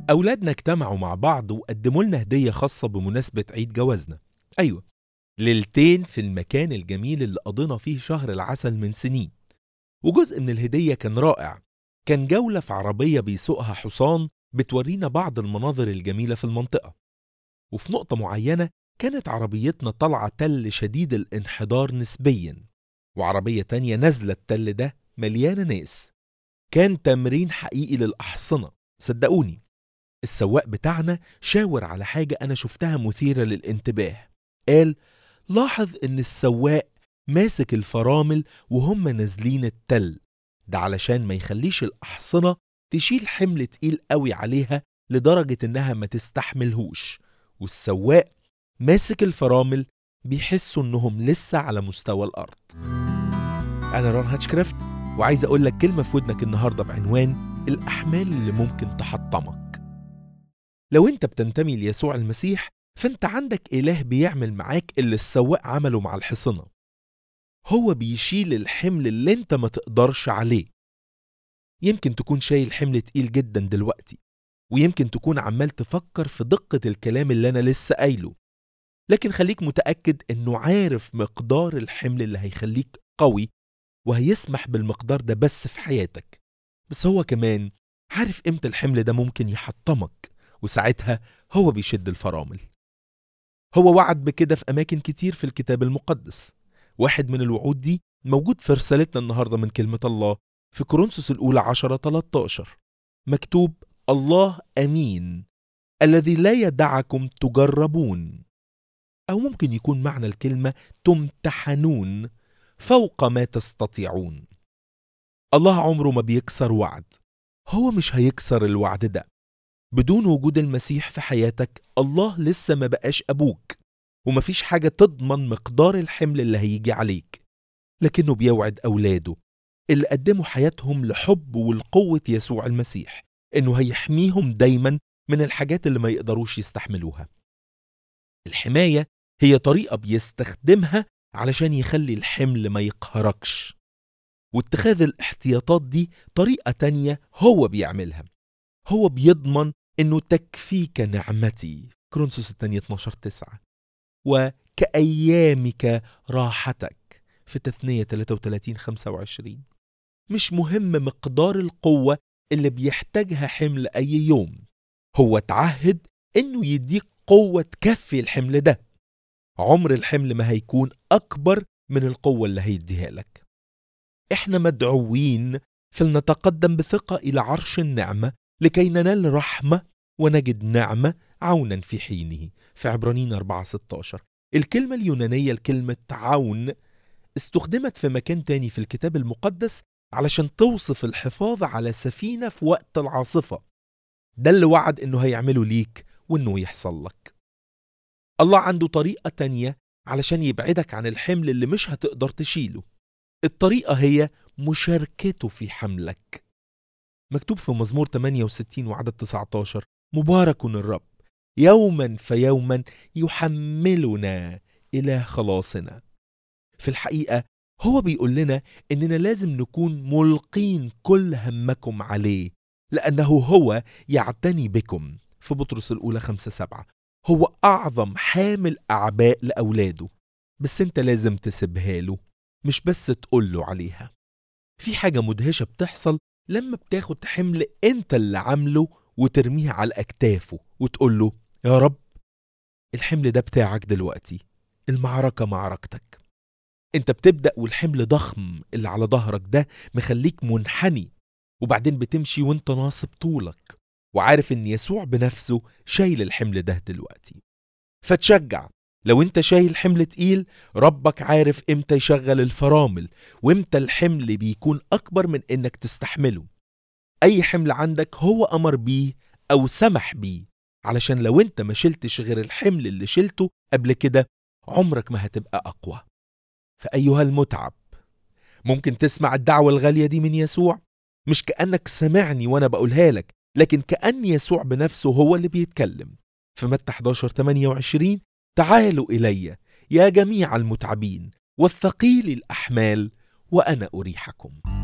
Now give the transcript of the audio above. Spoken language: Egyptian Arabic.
أولادنا اجتمعوا مع بعض وقدموا لنا هدية خاصة بمناسبة عيد جوازنا أيوة ليلتين في المكان الجميل اللي قضينا فيه شهر العسل من سنين وجزء من الهدية كان رائع كان جولة في عربية بيسوقها حصان بتورينا بعض المناظر الجميلة في المنطقة وفي نقطة معينة كانت عربيتنا طالعة تل شديد الانحدار نسبيا وعربية تانية نازلة التل ده مليانة ناس كان تمرين حقيقي للأحصنة صدقوني السواق بتاعنا شاور على حاجة أنا شفتها مثيرة للانتباه قال لاحظ إن السواق ماسك الفرامل وهم نازلين التل ده علشان ما يخليش الأحصنة تشيل حمل تقيل قوي عليها لدرجة إنها ما تستحملهوش والسواق ماسك الفرامل بيحسوا إنهم لسه على مستوى الأرض أنا رون هاتشكرافت وعايز أقول لك كلمة في ودنك النهاردة بعنوان الأحمال اللي ممكن تحطمك لو أنت بتنتمي ليسوع المسيح فأنت عندك إله بيعمل معاك اللي السواق عمله مع الحصنة هو بيشيل الحمل اللي أنت ما تقدرش عليه يمكن تكون شايل حمل تقيل جدا دلوقتي ويمكن تكون عمال تفكر في دقة الكلام اللي أنا لسه قايله لكن خليك متأكد إنه عارف مقدار الحمل اللي هيخليك قوي وهيسمح بالمقدار ده بس في حياتك بس هو كمان عارف امتى الحمل ده ممكن يحطمك وساعتها هو بيشد الفرامل هو وعد بكده في أماكن كتير في الكتاب المقدس واحد من الوعود دي موجود في رسالتنا النهاردة من كلمة الله في كورنثوس الأولى عشرة 13 مكتوب الله أمين الذي لا يدعكم تجربون أو ممكن يكون معنى الكلمة تمتحنون فوق ما تستطيعون الله عمره ما بيكسر وعد هو مش هيكسر الوعد ده بدون وجود المسيح في حياتك الله لسه ما بقاش أبوك ومفيش حاجة تضمن مقدار الحمل اللي هيجي عليك لكنه بيوعد أولاده اللي قدموا حياتهم لحب والقوة يسوع المسيح إنه هيحميهم دايما من الحاجات اللي ما يقدروش يستحملوها الحماية هي طريقة بيستخدمها علشان يخلي الحمل ما يقهركش واتخاذ الاحتياطات دي طريقة تانية هو بيعملها هو بيضمن انه تكفيك نعمتي كرونسوس الثانية 12 9 وكأيامك راحتك في تثنية 33 25 مش مهم مقدار القوة اللي بيحتاجها حمل أي يوم هو تعهد إنه يديك قوة تكفي الحمل ده عمر الحمل ما هيكون أكبر من القوة اللي هيديها لك إحنا مدعوين فلنتقدم بثقة إلى عرش النعمة لكي ننال رحمة ونجد نعمة عونا في حينه في عبرانيين 4 16 الكلمة اليونانية الكلمة عون استخدمت في مكان تاني في الكتاب المقدس علشان توصف الحفاظ على سفينة في وقت العاصفة ده اللي وعد انه هيعمله ليك وانه يحصل لك الله عنده طريقة تانية علشان يبعدك عن الحمل اللي مش هتقدر تشيله الطريقة هي مشاركته في حملك مكتوب في مزمور 68 وعدد 19 مبارك الرب يوما فيوما يحملنا إلى خلاصنا في الحقيقة هو بيقول لنا إننا لازم نكون ملقين كل همكم عليه لأنه هو يعتني بكم في بطرس الأولى خمسة سبعة هو أعظم حامل أعباء لأولاده بس أنت لازم تسيبها له مش بس تقول له عليها في حاجة مدهشة بتحصل لما بتاخد حمل أنت اللي عامله وترميه على أكتافه وتقول له يا رب الحمل ده بتاعك دلوقتي المعركة معركتك انت بتبدأ والحمل ضخم اللي على ظهرك ده مخليك منحني وبعدين بتمشي وانت ناصب طولك وعارف ان يسوع بنفسه شايل الحمل ده دلوقتي فتشجع لو انت شايل حمل تقيل ربك عارف امتى يشغل الفرامل وامتى الحمل بيكون اكبر من انك تستحمله اي حمل عندك هو امر بيه او سمح بيه علشان لو انت ما شلتش غير الحمل اللي شلته قبل كده عمرك ما هتبقى اقوى فايها المتعب ممكن تسمع الدعوه الغاليه دي من يسوع مش كانك سمعني وانا بقولها لك لكن كان يسوع بنفسه هو اللي بيتكلم في متى 11 28 تعالوا الي يا جميع المتعبين والثقيل الاحمال وانا اريحكم